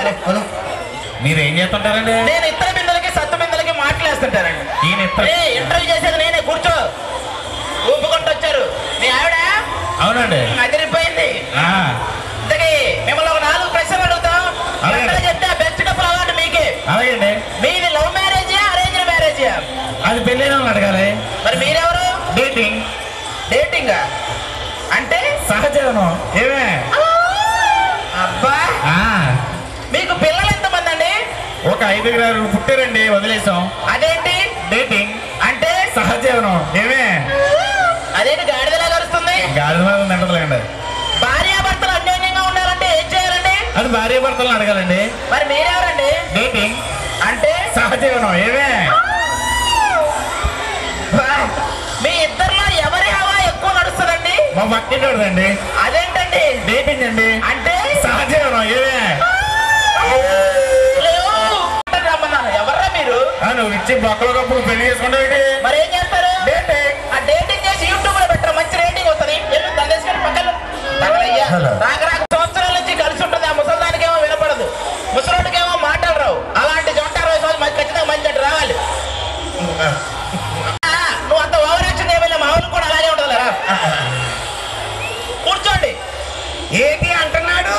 చాలే కొను మీరు ఏం చేస్తుంటారండి నేను ఇత్తడి బిందెలకి సత్తు బిందెలకి మాట్లాడుతుంటానండి ఈయన ఇత్తడి ఏ ఇంటర్వ్యూ చేసేది నేనే కూర్చో ఊపుకుంటూ వచ్చారు మీ ఆవిడ అవునండి అదిరిపోయింది ఆ, ఇంతకీ మిమ్మల్ని ఒక నాలుగు ప్రశ్నలు అడుగుతాం అలాగే. వెంటనే చెప్తే ఆ బెస్ట్ కప్పులు అవార్డు మీకే అలాగే అండి మీది లవ్ మ్యారేజా అరేంజ్ మ్యారేజా అది పెళ్ళైన వాళ్ళని అడగాలి మరి మీరెవరు డేటింగ్ డేటింగ్ అంటే సహజీవనం ఏమే అబ్బా ఆ, మీకు పిల్లలు ఎంతమంది అండి ఒక ఐదుగురు పుట్టారండి వదిలేసాం అదేంటి డేటింగ్ అంటే సహజీవనం ఏమే అదేంటి గాడిదలా కలుస్తుంది గాలి మీద ఉందంటలేండి భార్యాభర్తలు అన్యోన్యంగా ఉండాలంటే ఏం చేయాలండి అది భార్య భర్తలను అడగాలండి మరి మీరెవరండి డేటింగ్ అంటే సహజీవనం ఏమే బా, మీ ఇద్దరిలో ఎవరి హవా ఎక్కువ నడుస్తుందండి మా పక్కింటోడండి అదేంటండి డేటింగ్ అండి అంటే సహజీవనం ఏమే లేవు. రమ్మన్నాను ఎవర్రా మీరు ఆ, నువ్వు ఇచ్చి బొక్కల కప్పుడు పెళ్లి చేసుకుంటావు మరి ఏం చేస్తారు డేటింగ్ ఆ డేటింగ్ చేసి యూట్యూబ్ లో పెట్టరు మంచి రేటింగ్ వస్తుంది ఎల్లు దండేసుకొని పక్కన తగలయ్యా. హలో. రాక రాక సంవత్సరాల నుంచి కలిసి ఉంటుంది ఆ ముసలిదానికి ఏమో వినపడదు ముసలోడికి ఏమో మాటలు రావు అలాంటి జంట అరవై సంవత్సరాలు మంచి ఖచ్చితంగా మంచి అంటే రావాలి ఆ, నువ్వు అంత ఓవర్ యాక్షన్ చేయబోయే మా ఊరు కూడా అలాగే ఉంటుంది రా కూర్చోండి ఏంటి అంటున్నాడు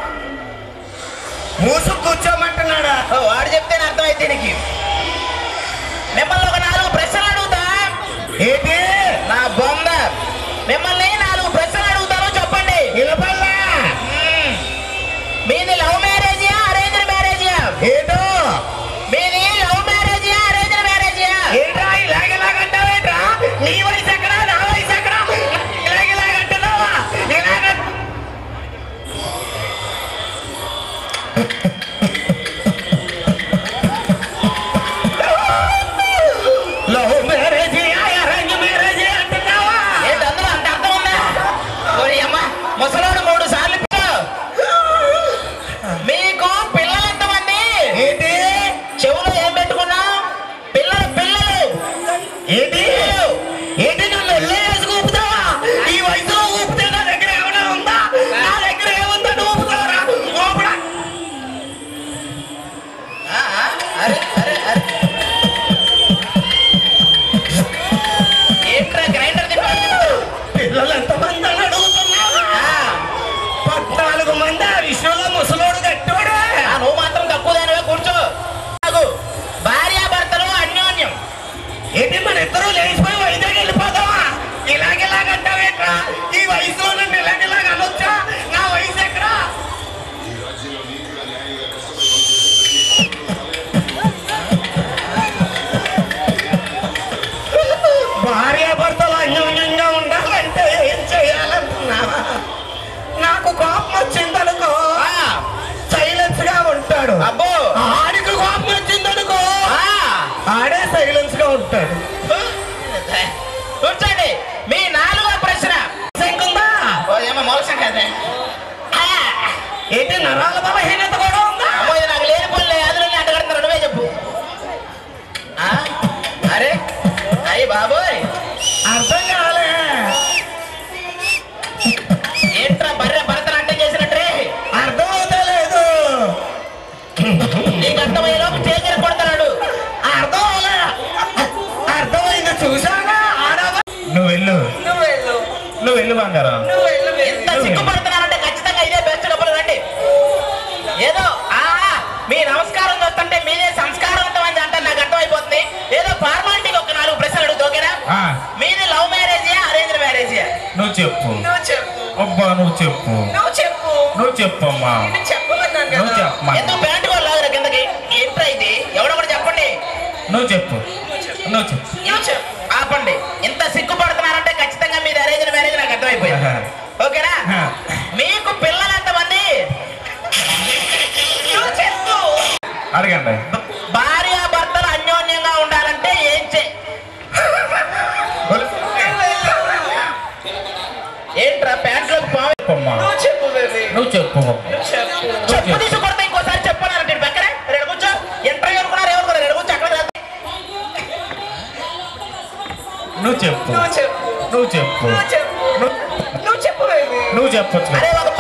మూసు కూర్చోమంటున్నాడా ఓ, వాడు చెప్తేనే అర్థమైతే నీకు మిమ్మల్ని ఒక నాలుగు ప్రశ్నలు అడుగుతా ఏంటి నా బొంద మిమ్మల్ని నాలుగు ప్రశ్నలు అడుగుతాను చెప్పండి నిలబడలా మ్మ్. మీది లవ్ మ్యారేజియా అరేంజ్ మ్యారేజియా ఏదో మీది లవ్ మ్యారేజియా అరేంజ్ మ్యారేజియా ఏంట్రా ఇలాగెలాగంటావేంట్రా నీ వయసు ఎక్కడ నా వయసు ఎక్కడ ఇలాగెలాగంటున్నావా ఇలాగ లవ్ మ్యారేజ్ అరేంజ్ మ్యారేజ్ అంటున్నావా ఏంటి అందులో అంత అర్థం ఉందా ఓరి అమ్మ ముసలోడు మూడు సార్లు పిచ్చావు. మీకు పిల్లలు ఎంతమంది ఏంటి చెవులో ఏం పెట్టుకున్నావు పిల్లలు పిల్లలు ఏంటి ఏంటి నన్ను వెళ్ళేసి ఊపుతావా ఈ వయసులో ఊపితే నా దగ్గర ఏమైనా ఉందా నా దగ్గర ఏముందని ఊపుతావరా ఊపడా ఆ, ఆ, అరే అరే అరే ఏంట్రా గ్రైండర్ తిప్పాడు పిల్లలు ఎంతమంది అని అడుగుతున్నావా పద్నాలుగు మంది ఆ విషయంలో ముసలోడు కట్టోడు ఆ, నువ్వు మాత్రం తక్కువ దానివే కూర్చో ఆగు. భార్యాభర్తలు అన్యోన్యం ఏంటి మన ఇద్దరు లేచిపోయి వైజాగ్ వెళ్ళిపోతావా ఇలాగెలాగంటావేట్రా ఈ వయసులో నన్ను ఇలాగెలాగ అనొచ్చా నా వయసు ఎక్కడ భార్యాభర్తలు అన్యోన్యంగా ఉండాలంటే ఏం చేయాలనుకున్నావా నాకు కోపం వచ్చిందనుకో ఆ, సైలెన్స్ గా ఉంటాడు అబ్బో ఆడికి కోపం వచ్చిందనుకో ఆ, ఆడే సైలెన్స్ గా ఉంటాడు కూర్చోండి మీ నాలుగో ప్రశ్న శంకుందా ఓ ఏమో మోసం కదే ఆ, ఏంటి నరాల బలహీనత కూడా ఉందా అమ్మో ఇది నాకు లేని పనులే అందులోనే అడ్డగడుతున్నారు నువ్వే చెప్పు ఆ, అరే అయ్యి బాబోయ్ అర్థం కాలే ఏంట్రా బర్రె భరతనాట్యం చేసినట్టే అర్థం అవుతలేదు నీకు అర్థమయ్యేలోపు చేసిన కొడతాడు అర్థం అవలే అర్థమైంది చూసాగా ఆడవా నువ్వు వెళ్ళు నువ్వు వెళ్ళు నువ్వు వెళ్ళు బంగారం నువ్వు వెళ్ళు ఎంత సిగ్గుపడుతున్నారంటే ఖచ్చితంగా ఇదే బెస్ట్ కప్పులు రండి ఏదో ఆ మీ నమస్కారం చూస్తుంటే మీదే సంస్కారవంతమైంది అంటే నాకు అర్థమైపోతుంది ఏదో ఫార్మాలిటీకి ఒక నాలుగు ప్రశ్నలు అడుగుతా ఓకేనా ఆ, మీది లవ్ మ్యారేజియా అరేంజ్ మ్యారేజియా నువ్వు చెప్పు నువ్వు చెప్పు అబ్బా నువ్వు చెప్పు నువ్వు చెప్పు నువ్వు చెప్పమ్మా నేను చెప్పమన్నాను నువ్వు చెప్పమ్మా ఎందుకు ప్యాంట్ కూడా లాగరా కిందకి ఏంట్రా ఇది ఎవడో కూడా చెప్పండి నువ్వు చెప్పు నువ్వు చెప్పు నువ్వు చెప్పు ఆపండి ఇంత సిగ్గుపడుతున్నారంటే ఖచ్చితంగా మీది అరేంజ్ మ్యారేజ్ నాకు అర్థమైపోయింది ఆహా. ఓకేనా ఆ. మీకు పిల్లలు ఎంతమంది నువ్వు చెప్పు అడగండి భార్య భర్తలు అన్యోన్యంగా ఉండాలంటే ఏం చే ఏంట్రా ప్యాంట్లోకి పావు చెప్పమ్మా చెప్పు బేబీ నువ్వు చెప్పు చెప్పు తీసి కొడితే ఇంకోసారి చెప్పాలంటే పక్కనే రెడు కూర్చో ఇంటర్వ్యూ అనుకున్నారు ఎవరు రెడు కూర్చో అక్కడ రాదు. నువ్వు చెప్పు చెప్పు నువ్వు చెప్పు చెప్పు నువ్వు నువ్వు చెప్పు బేబీ నువ్వు చెప్పొచ్చు అరే ఒక